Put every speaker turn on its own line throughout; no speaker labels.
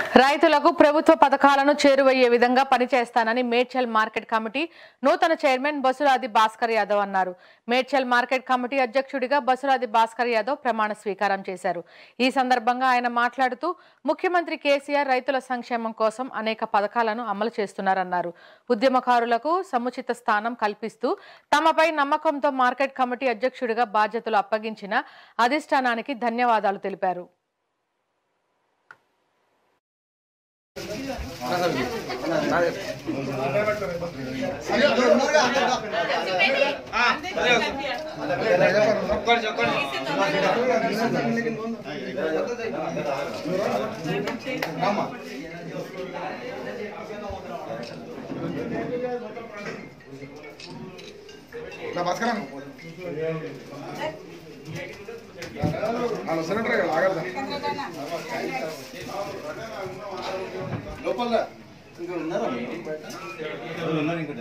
రైతులకు ప్రభుత్వ పథకాలను చేరువయ్యే విధంగా పనిచేస్తానని మేడ్చల్ మార్కెట్ కమిటీ నూతన చైర్మన్ బసురాది భాస్కర్ యాదవ్ అన్నారు మేడ్చల్ మార్కెట్ కమిటీ అధ్యక్షుడిగా బసురాది భాస్కర్ యాదవ్ ప్రమాణ స్వీకారం చేశారు ఈ సందర్భంగా ఆయన మాట్లాడుతూ ముఖ్యమంత్రి కేసీఆర్ రైతుల సంక్షేమం కోసం అనేక పథకాలను అమలు చేస్తున్నారన్నారు ఉద్యమకారులకు సముచిత స్థానం కల్పిస్తూ తమపై నమ్మకంతో మార్కెట్ కమిటీ అధ్యక్షుడిగా బాధ్యతలు అప్పగించిన అధిష్టానానికి ధన్యవాదాలు తెలిపారు
ఇట్లా బతకరాను వాళ్ళు వస్తున్నట్టు కదా ఆగలదా
లోపల ఇంకా ఉన్నారా ఉన్నారు ఇంకా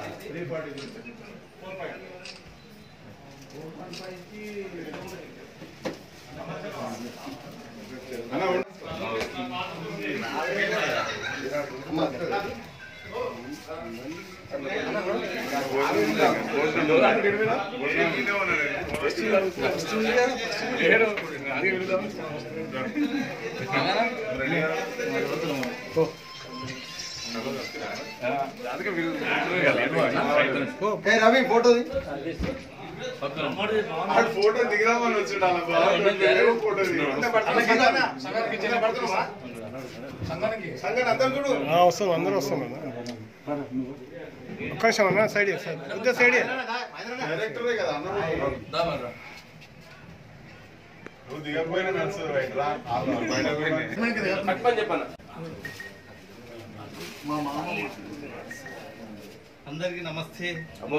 అన్న ఉండు.
ఏ రవి ఫోటోది
ఆడు ఫోటో దిగుదామని వచ్చిండాలి ఫోటో సంగతి అందరు చూడు
ఆ, వస్తాం అందరూ వస్తాం అన్న ఒక్క నిమిషం అన్న సైడ్ ఇయ్యి, సైడ్ కొద్దిగా సైడ్ ఇయ్యి.
డైరెక్టరే కదా అందరూ నువ్వు దిగకపోయినా నడుస్తుంది బయట రా. ఆ, బయట పోయినా.
మా మామ అందరికి నమస్తే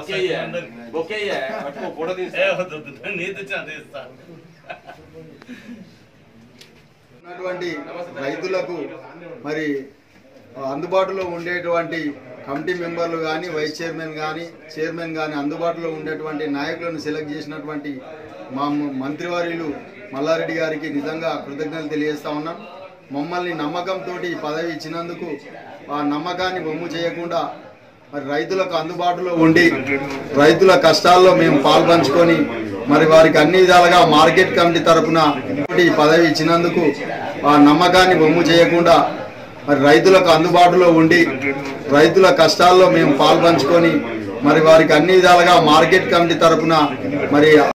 ఉన్నటువంటి రైతులకు మరి అందుబాటులో ఉండేటువంటి కమిటీ మెంబర్లు కానీ వైస్ చైర్మన్ కానీ చైర్మన్ కానీ అందుబాటులో ఉండేటువంటి నాయకులను సెలెక్ట్ చేసినటువంటి మా మ- మంత్రివర్యులు మల్లారెడ్డి గారికి నిజంగా కృతజ్ఞతలు తెలియజేస్తా ఉన్నాం మమ్మల్ని నమ్మకంతో పదవి ఇచ్చినందుకు ఆ నమ్మకాన్ని బొమ్ము చేయకుండా మరి రైతులకు అందుబాటులో ఉండి రైతుల కష్టాల్లో మేము పాల్పంచుకొని మరి వారికి అన్ని విధాలుగా మార్కెట్ కమిటీ తరపున ఈ పదవి ఇచ్చినందుకు ఆ నమ్మకాన్ని బొమ్ము చేయకుండా మరి రైతులకు అందుబాటులో ఉండి రైతుల కష్టాల్లో మేము పాల్పంచుకొని మరి వారికి అన్ని విధాలుగా మార్కెట్ కమిటీ తరపున మరి